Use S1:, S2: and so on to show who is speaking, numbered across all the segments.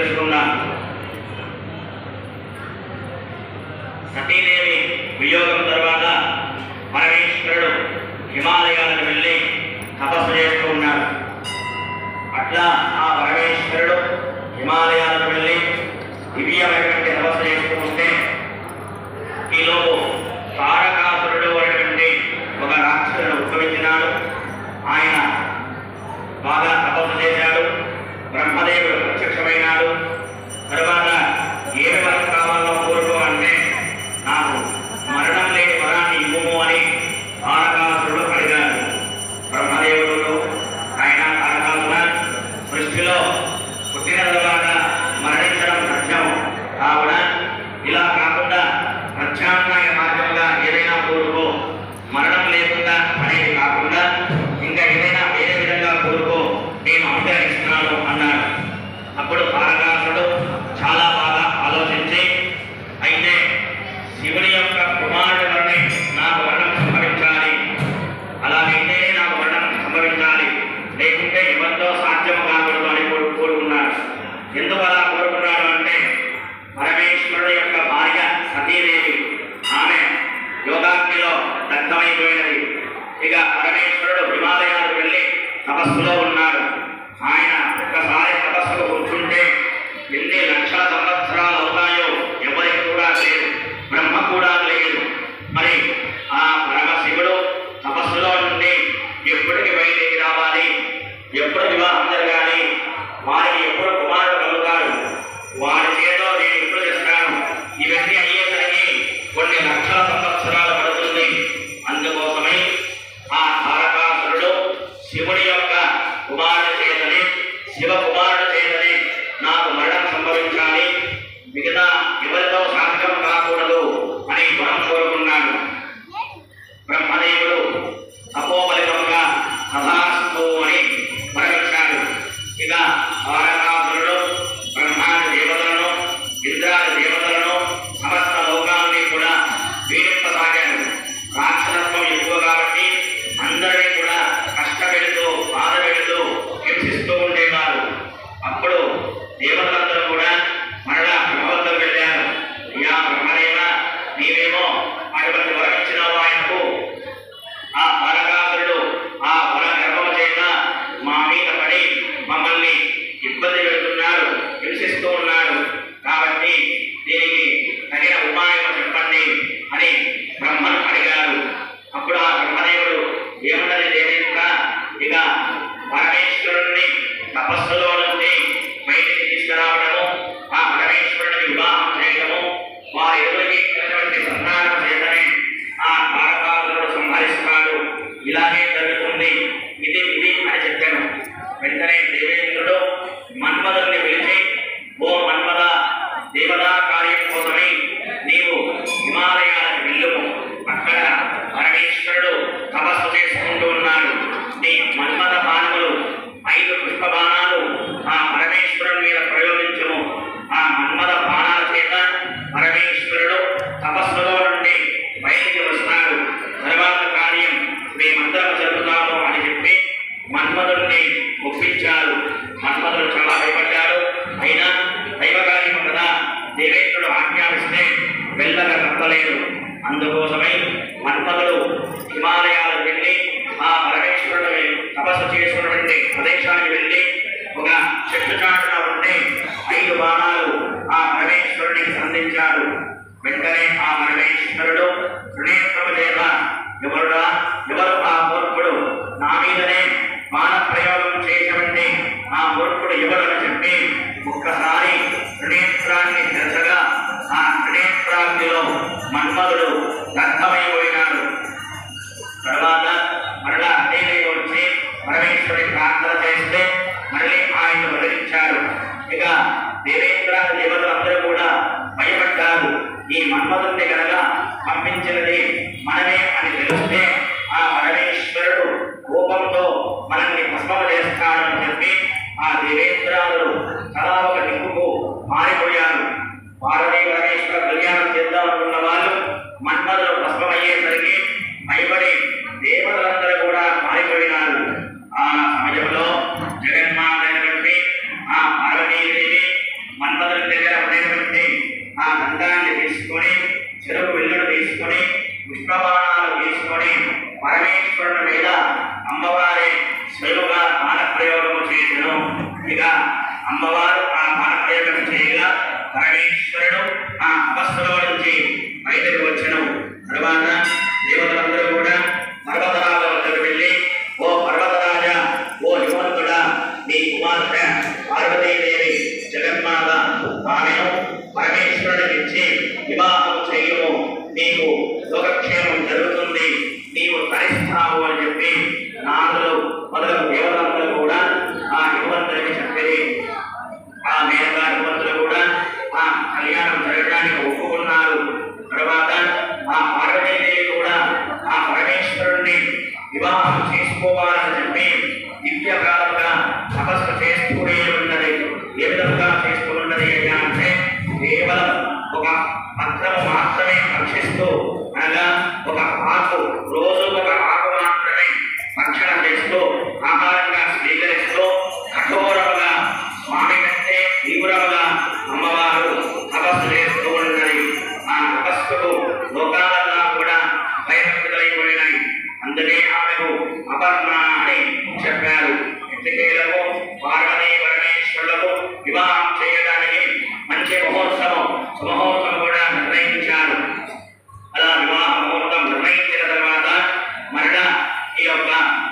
S1: తెలుసుకుందాం సతీదేవి వియోగం తర్వాత పరమేశ్వరుడు హిమాలయాలకు వెళ్ళి తపస్సు చేస్తూ ఉన్నాడు అట్లా ఆ పరమేశ్వరుడు హిమాలయాలకు వెళ్ళి దివ్యమైనటువంటి తపస్సు చేస్తూ ఉంటే ఈలోపు తారకాసురుడు అనేటువంటి ఒక రాక్షసుడు ఉద్భవించినాడు ఆయన బాగా తపస్సు చేశాడు బ్రహ్మదేవుడు ప్రత్యక్షమైనాడు తరువాత ఏ వరం కావాలో కోరుకో అంటే నాకు మరణం లేని వరాన్ని ఇవ్వము అని తారకాసురుడు అడిగాడు బ్రహ్మదేవుడు ఆయన తారకాసుర సృష్టిలో పుట్టిన తర్వాత మరణించడం సత్యం కావున ఇలా కాకుండా ప్రత్యామ్నాయ మార్గంగా ఏదైనా కోరుకో మరణం లేకుండా అనేది కాకుండా ఇంకా ఏదైనా వేరే విధంగా కోరుకో నేను అంగీకరిస్తున్నాను అన్నాడు అప్పుడు తారకాసుడు చాలా బాగా ఆలోచించి అయితే శివుని యొక్క కుమారుడిని నాకు వర్ణం సంభవించాలి అలాగైతే నాకు వర్ణం సంభవించాలి లేకుంటే ఎవరితో సాధ్యము కాకూడదు అని కోరు కోరుకున్నాడు ఎందుకు అలా కోరుకున్నాడు అంటే పరమేశ్వరుడు యొక్క భార్య సతీదేవి ఆమె యోగాగ్నిలో దగ్ధమైపోయినది ఇక పరమేశ్వరుడు హిమాలయాలకు వెళ్ళి తపస్సులో ఉన్నాడు ఆయన ఒక్కసారి తపస్సుకు కూర్చుంటే ఎన్ని లక్షల సంవత్సరాలు అవుతాయో ఎవరికి కూడా లేదు బ్రహ్మ కూడా లేదు మరి ఆ పరమశివుడు తపస్సులో నుండి ఎప్పటికి బయటికి రావాలి ఎప్పుడు వివాహం జరగాలి వారికి ఎప్పుడు కుమారుడు కలుగుతాడు వారి చేతిలో నేను ఎప్పుడు చేస్తాను ఇవన్నీ అయ్యేసరికి కొన్ని లక్షల సంవత్సరాలు పడుతుంది అందుకోసమై ఆ తారకాసురుడు శివుడి యొక్క కుమారుడు చేతని శివ కుమారుడు చేతని నాకు మరణం సంభవించాలి మిగతా ఎవరితో సాధ్యం కాకూడదు అని వరం కోరుకున్నాడు బ్రహ్మదేవుడు తపోబలితంగా తథాస్తు అని వరమిచ్చాడు ఇక తారకాసురుడు బ్రహ్మాది దేవతలను ఇంద్రాది దేవతలను సమస్త లోకాన్ని కూడా పీడింపసాగాడు రాక్షసత్వం ఎక్కువ కాబట్టి అందరినీ కూడా కష్టపెడుతూ బాధ పెడుతూ హింసిస్తూ ఉండేవారు అప్పుడు దేవతలందరూ కూడా మరలా బ్రహ్మవద్దకు వెళ్ళారు అయ్యా బ్రహ్మదేవ నీవేమో అటువంటి వరం ఇచ్చినావు ఆయనకు ఆ బాలకాసురుడు ఆ వర గర్భము చేత మా మీద పడి మమ్మల్ని ఇబ్బంది పెడుతున్నాడు హింసిస్తూ ఉన్నాడు కాబట్టి దీనికి తగిన ఉపాయం చెప్పండి అని బ్రహ్మను అడిగారు అప్పుడు ఆ బ్రహ్మదేవుడు ఏమన్నది దేవేంద్ర ఇక పరమేశ్వరుణ్ణి తపస్సులో నుండి బయటికి తీసుకురావడము ఆ పరమేశ్వరుడిని వివాహం చేయడము వారి ఎదురికి ఉన్నటువంటి సంతానం చేతనే ఆ తారకాసురుడు సంహరిస్తాడు ఇలాగే జరుగుతుంది ఇది ఇది అని చెప్పాను వెంటనే దేవేంద్రుడు మన్మధుల్ని పిలిచి ఓ మన్మద దేవతా కార్యం కోసమై నీవు హిమాలయాలకు వెళ్ళుము అక్కడ పరమేశ్వరుడు తపస్సు చేసుకుంటూ ఉన్నాడు నీ మన్మథ బాణములు ఐదు పుష్ప బాణాలు ఆ పరమేశ్వరుని మీద ప్రయోగించుము ఆ మన్మథ బాణాల చేత పరమేశ్వరుడు తపస్సులో నుండి బయటికి వస్తాడు తర్వాత కార్యం మేమందరం జరుగుతాము అని చెప్పి మన్మధుడిని ఒప్పించారు మన్మధుడు చాలా భయపడ్డాడు అయినా దైవ కార్యం కదా దేవేంద్రుడు ఆజ్ఞాపిస్తే వెళ్ళక తప్పలేదు అందుకోసమై మన్మధుడు హిమాలయాలకు వెళ్ళి ఆ పరమేశ్వరుడు తపస్సు చేసుకున్నటువంటి ప్రదేశానికి వెళ్ళి ఒక చెట్టు చాటున ఉంటే ఐదు బాణాలు ఆ పరమేశ్వరుడికి సంధించాడు వెంటనే ఆ పరమేశ్వరుడు త్రినేత్రము చేత ఎవరుడా ఎవరు ఆ మూర్ఖుడు నా మీదనే బాణ ప్రయోగం చేసినటువంటి ఆ మూర్ఖుడు ఎవరు అని చెప్పి ఒక్కసారి త్రినేత్రాన్ని తెరచగా ఆ త్రినేత్రాగ్నిలో మన్మధుడు దగ్ధమైపోయినాడు తర్వాత మరలా అదేవిధంగా వచ్చి పరమేశ్వరుడి ప్రార్థన చేస్తే మళ్ళీ ఆయన వదిలించారు ఇక దేవేంద్రాది దేవతలందరూ కూడా భయపడ్డారు ఈ మన్మధుడిని కనుక పంపించినది మనమే అని తెలిస్తే ఆ పరమేశ్వరుడు కోపంతో మనల్ని భస్మం చేస్తాడని చెప్పి ఆ దేవేంద్రాదులు తలా ఒక దిక్కుకు మారిపోయారు పార్వతీ పరమేశ్వర కళ్యాణం చేద్దామనుకున్న వాళ్ళు మన్మధులు భస్మమయ్యేసరికి భయపడి దేవతలందరూ కూడా మారిపోయినారు ఆ సమయంలో జగన్మాతైనటువంటి ఆ పార్వతీదేవి దండాన్ని తీసుకొని చెరుకు వెల్లుడు తీసుకొని పుష్పబాణాలు తీసుకొని పరమేశ్వరుని మీద అమ్మవారే స్వయముగా బాణప్రయోగము చేసను ఇక అమ్మవారు ఆ బాణప్రయోగం చేయగా పరమేశ్వరుడు ఆ అవస్థలో నుంచి బయటకు వచ్చను తరువాత దేవతలందరూ కూడా పర్వతరాల వద్దకు వెళ్ళి ఓ పర్వతరాజా ఓ యువంతుడా నీ కుమార్తె పార్వతీదేవి జగన్మాత ఆమెను పరమేశ్వరుడికి ఇచ్చి వివాహం చేయము నీకు లోకక్షేమం జరుగుతుంది నీవు తరిస్తావు అని చెప్పి నాదులు మొదలగు దేవతలందరూ కూడా ఆ యువంతుడికి చెప్పి ఆ మేనగా యువంతులు కూడా ఆ కళ్యాణం జరగడానికి ఒప్పుకున్నారు తర్వాత ఆ పార్వతీదేవి కూడా ఆ పరమేశ్వరుణ్ణి వివాహం చేసుకోవాలని చెప్పి దివ్యకాలుగా తపస్సు చేస్తూనే ఉన్నది ఏ విధంగా చేస్తూ ఉన్నది అంటే కేవలం ఒక పత్రము మాత్రమే భక్షిస్తూ అనగా ఒక ఆకు రోజు ఒక ఆకు మాత్రమే భక్షణ చేస్తూ ఆహారంగా స్వీకరిస్తూ కఠోరముగా స్వామి కంటే తీవ్రముగా అమ్మవారు తపస్సు చేస్తూ ఉన్నది ఆ తపస్సుకు లోకాలన్నా కూడా భయభక్తులైపోయినాయి అందుకే ఆమెకు అపర్ణ అని చెప్పారు ఎట్టికేలకు పార్వతీ పరమేశ్వరులకు వివాహం చేయడానికి మంచి ముహూర్తము సుముహూర్తం కూడా నిర్ణయించారు అలా వివాహ ముహూర్తం నిర్ణయించిన తర్వాత మరలా ఈ యొక్క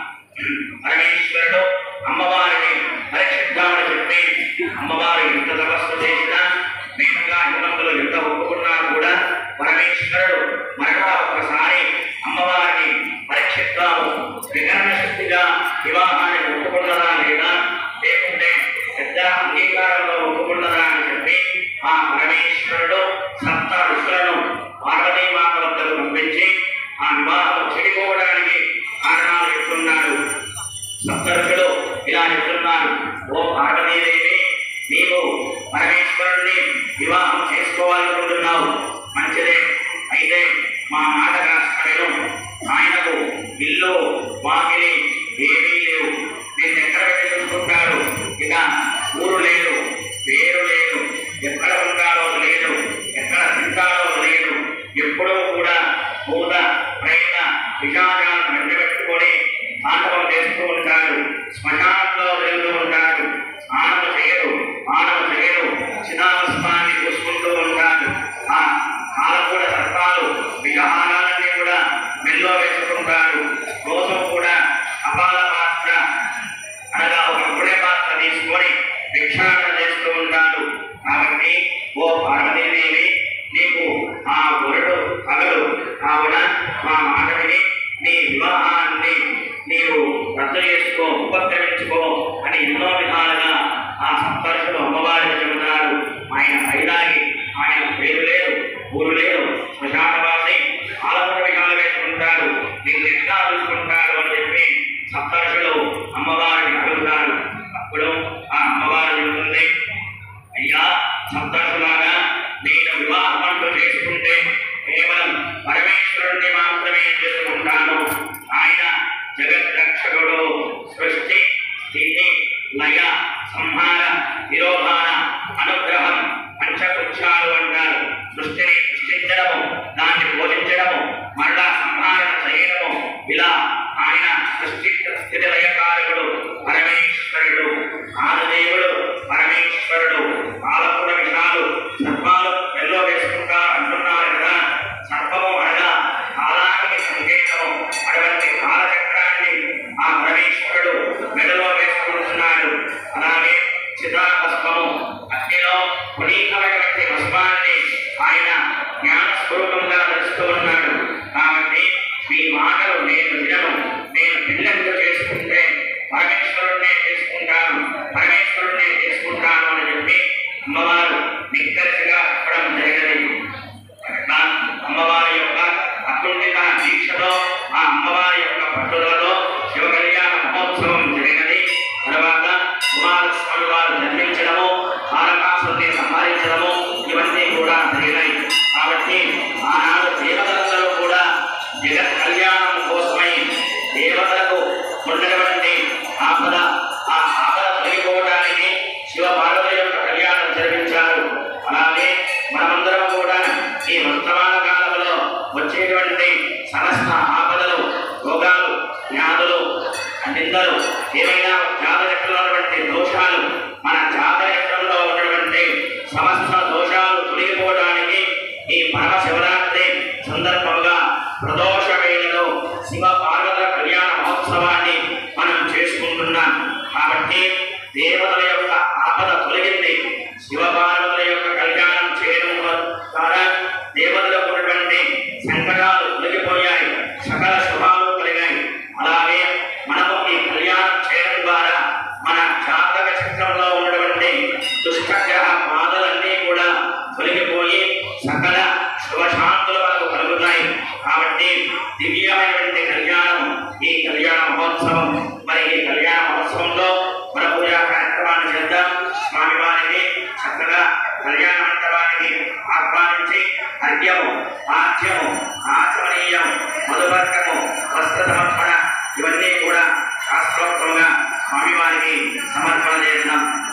S1: పరమేశ్వరుడు అమ్మవారిని పరీక్షిద్దామని చెప్పి అమ్మవారు ఎంత తపస్సు చేసినా మేనగా హిమంతులు ఎంత ఒప్పుకున్నా కూడా పరమేశ్వరుడు మరలా ఒకసారి అమ్మవారిని పరీక్షిద్దాము వికరణ శక్తిగా వివాహాన్ని ఒప్పుకున్నదా లేదా లేకుంటే పెద్ద అంగీకారంలో ఒప్పుకున్నదా అని చెప్పి ఆ పరమేశ్వరుడు సప్త ఋషులను పార్వతీ మాత వద్దకు పంపించి ఆ వివాహం చెడిపోవడానికి కారణాలు చెప్తున్నాడు సప్తరుషులు ఇలా చెప్తున్నారు ఓ పార్వతీదేవి నీవు పరమేశ్వరుణ్ణి వివాహం చేసుకోవాలనుకుంటున్నావు మంచిదే అయితే మా మాట కాస్త విను ఆయనకు ఇల్లు వాకిలి ఏమీ లేవు నేను ఎక్కడ వెళ్ళి చూసుకుంటారు ఇక ఊరు లేదు పేరు లేదు ఎక్కడ ఉంటారో లేదు ఎక్కడ తింటారో లేదు ఎప్పుడూ కూడా భూత ప్రేత విషాదాలను వెంటబెట్టుకొని ఆటవం చేస్తూ ఉంటాడు శ్మశానంలో తిరుగుతూ ఉంటాడు ఆనవ చేయడు ఆనవ చేయడు చిదావస్మాన్ని చూసుకుంటూ ఉంటాడు ఆ కాలకూడ సర్పాలు విషహారాలన్నీ కూడా మెల్లో వేసుకుంటాడు రోజు కూడా అపాల పాత్ర అనగా ఒక పుణ్య పాత్ర తీసుకొని భిక్షాటన చేస్తూ ఉంటాడు కాబట్టి ఓ పార్వతీదేవి నీకు ఆ వరుడు పగలు కావున మా మాట విని నీ వివాహాన్ని నీవు రద్దు చేసుకో ఉపక్రమించుకో అని ఎన్నో విధాలుగా ఆ సప్తర్షులు అమ్మవారికి చెబుతారు ఆయన పైదాగి ఆయన పేరు లేదు ఊరు లేదు శ్మశానవాసి ఆలమూల విషయాలు వేసుకుంటారు నిన్ను ఎట్లా చూసుకుంటారు అని చెప్పి సప్తర్షులు అమ్మవారిని అడుగుతారు అప్పుడు ఆ అమ్మవారు చెబుతుంది అయ్యా సప్తర్షులాగా నేను వివాహం అంటూ చేసుకుంటే కేవలం పరమేశ్వరుణ్ణి మాత్రమే చేసుకుంటాను ఆయన జగద్రక్షకుడు సృష్టి స్థితి లయ సంహార నిరోధాన అనుగ్రహం పంచపుచ్చాలు అంటారు సృష్టిని సృష్టించడము దాన్ని పోషించడము మరలా సంహారణ చేయడము ఇలా ఆయన సృష్టి స్థితి లయకారకుడు పరమేశ్వరుడు ఆదిదేవుడు పరమేశ్వరుడు పాలకుల విషయాలు సర్పాలు ఎల్లో వేసుకుంటారు అంటున్నారు కదా సర్పము అనగా కాలానికి సంకేతము అటువంటి కాలచక్రాన్ని ఆ పరమేశ్వరుడు మెడలో వేసుకుంటున్నాడు అలాగే చితాభస్మము అగ్నిలో పునీతమైనటువంటి భస్మాన్ని ఆయన జ్ఞాన స్వరూపంగా తెలుస్తూ ఉన్నాడు కాబట్టి మీ మాటలు నేను వినను నేను పిల్లలతో చేసుకుంటే పరమేశ్వరుణ్ణే చేసుకుంటాను పరమేశ్వరుణ్ణే చేసుకుంటాను అని చెప్పి అమ్మవారు నిక్కరసిగా చెప్పడం జరిగినది అట్లా అమ్మవారి యొక్క అకుంఠిత దీక్షతో ఆ అమ్మవారి యొక్క పట్టుదలలో శివ కళ్యాణ మహోత్సవం జరిగినది తర్వాత కుమారస్వామి వారు జన్మించడము తారకాసుని సంహరించడము ఇవన్నీ కూడా జరిగినాయి కాబట్టి ఆనాడు దేవతలందరూ కూడా జగత్ కళ్యాణం కోసమై దేవతలకు ఉన్నటువంటి ఆపద ఆ ఆపద తొలగిపోవడానికి శివ పార్వతి యొక్క కళ్యాణం జరిపించారు అలాగే మనమందరం కూడా ఈ వర్తమాన కాలంలో వచ్చేటువంటి సమస్త ఆపదలు రోగాలు వ్యాధులు నిందలు ఏమైనా జాతకట్లో ఉన్నటువంటి దోషాలు మన జాతకత్వంలో ఉన్నటువంటి సమస్త దోషాలు తొలగిపోవడానికి ఈ పరమ శివరాత్రి సందర్భంగా ప్రదోష వేళలో శివ పార్వతుల కళ్యాణ మహోత్సవాన్ని మనం చేసుకుంటున్నాం కాబట్టి దేవతల యొక్క ఆపద తొలగింది శివ పార్వతుల యొక్క కళ్యాణం చేయడం ద్వారా దేవతలకు ఉన్నటువంటి సంకటాలు తొలగిపోయాయి సకల శుభాలు కలిగాయి అలాగే మనము ఈ కళ్యాణం చేయడం ద్వారా మన జాతక చక్రంలో ఉన్నటువంటి దుష్టగ్రహ బాధలన్నీ కూడా తొలగిపోయి సకల శుభశాంతులు మనకు కలుగుతాయి కాబట్టి దివ్యమైనటువంటి కళ్యాణం ఈ కళ్యాణ మహోత్సవం మరి ఈ కళ్యాణ మహోత్సవంలో మన పూజా కార్యక్రమాన్ని చేద్దాం స్వామివారికి చక్కగా కళ్యాణ మండపానికి ఆహ్వానించి అర్ఘ్యము ఆద్యము ఆచమనీయం మధువర్గము వస్త్ర సమర్పణ ఇవన్నీ కూడా శాస్త్రోక్తంగా స్వామివారికి సమర్పణ చేద్దాం